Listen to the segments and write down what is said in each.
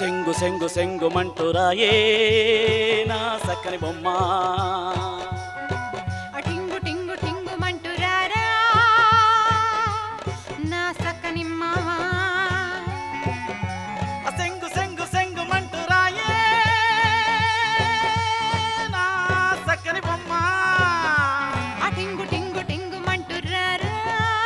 సెంగు సెంగు సెంగుమంటూ రాయే నా సక్కని బొమ్మ ఆ టింగు టింగు టింగు మంటురారా నా సక్కని మావా ఆ సెంగు సెంగు సెంగుమంటూ రాయే నా సక్కని బొమ్మ ఆ టింగు టింగు టింగు మంటురారా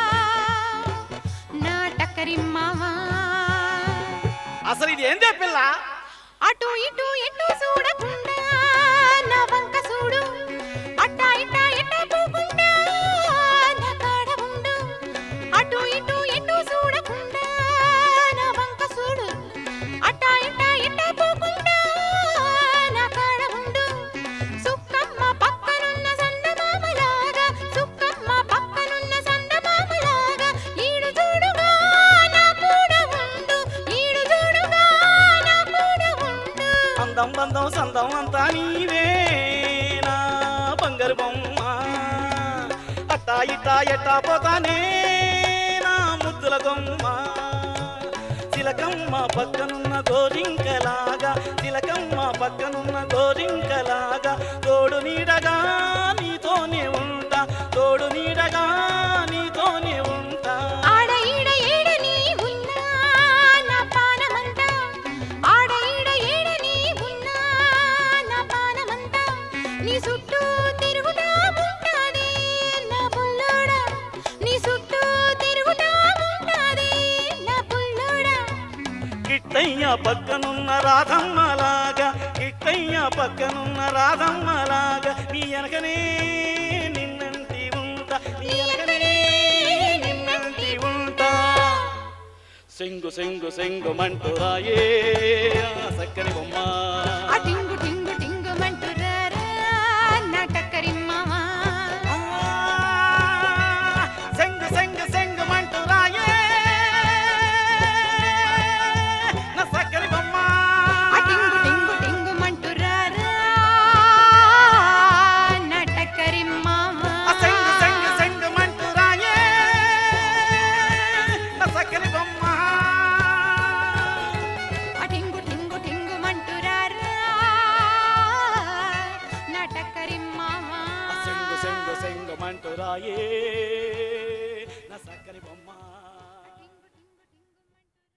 నా టక్కరి మావా అసలు ఇది ఏందే పిల్ల అటు ఇటు ఎటు చూడకుండా నా వంక చూడు అట్టా ఇట్టా ఎట్టా పోకుండా నా కాడ ఉండు అటు ఇటు ఎటు చూడకుండా నా వంక చూడు అట్టా ఇట్టా ఎట్టా పోకుండా నా కాడ ఉండు సుక్కమ్మ పక్కనున్న సందమామలాగా సుక్కమ్మ పక్కనున్న సందమామలాగా ఈడు చూడుగా నా కూడా ఉండు ఈడు చూడుగా నా కూడా ఉండు అందం బంధం సందం అంతా నీవే నా బంగారు బొమ్మ అట్టా ఇట్టా ఎట్టా పోతానే నా ముద్దుల గొమ్మ తిలకమ్మ పక్కనున్న గోరింకలాగా తిలకమ్మ పక్కనున్న గోరింకలాగా తోడు నీడగా నీతోనే ఉంటా తోడు నీడగా నీతోనే ఉంటా ఆడ ఈడ ఏడ నీ ఉన్నా నా పానమంతా ఆడ ఈడ ఏడ నీ ఉన్నా నా పానమంతా నీ చుట్టూ తిరుగుతా ఉంటాది నా పుల్లోడా నీ చుట్టూ తిరుగుతా ఉంటాది నా పుల్లోడా కిట్టయ్య పక్కనున్న రాధమ్మలాగా కిట్టయ్య పక్కనున్న రాధమ్మలాగా నీ వెనకనే నిన్నంటి ఉంటా నీ వెనకనే నిన్నంటి ఉంటా సెంగు సెంగు సెంగు మంటూ రాయే ఆ సక్కని బొమ్మ ఆ టింగు టింగు టింగు మంటురారా నా టక్కరి మావా ఆ, సెంగు సెంగు సెంగు మంటూ రాయే నా సక్కని బొమ్మ ఆ టింగు టింగు టింగు మంటురారా నా టక్కరి మావా ఆ సెంగు సెంగు సెంగు మంటూ రాయే నా సక్కని బొమ్మ ఆ టింగు టింగు టింగు మంటురారా నా టక్కరి మావా సెంగు సెంగు సెంగు మంటూ రాయే